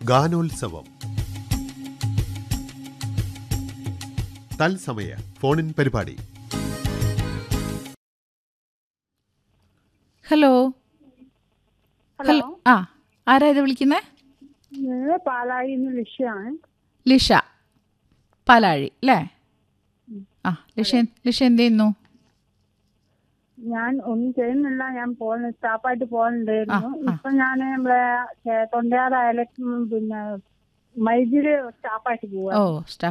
ഗാനോത്സവം തത്സമയ ഫോണിൻ പരിപാടി ഹലോ ഹലോ ആ ആരാ ഇത് വിളിക്കുന്നേ ഇത് പാലായിന്ന് ലക്ഷ്യമാണ് ലിഷ പാലാഴി അല്ലേ ആ ലിഷ ലിഷ എന്ത് ചെയ്യുന്നു ഞാൻ ഒന്നും ചെയ്യുന്നില്ല ഞാൻ പോകുന്ന സ്റ്റാഫായിട്ട് പോകുന്നുണ്ടായിരുന്നു ആ, ആ. ഇപ്പൊ ഞാൻ നമ്മളെ തൊണ്ടയാട് അയലക്കും പിന്നെ മൈജില് സ്റ്റാഫായിട്ട് പോവാ ഓ സ്റ്റാഫ്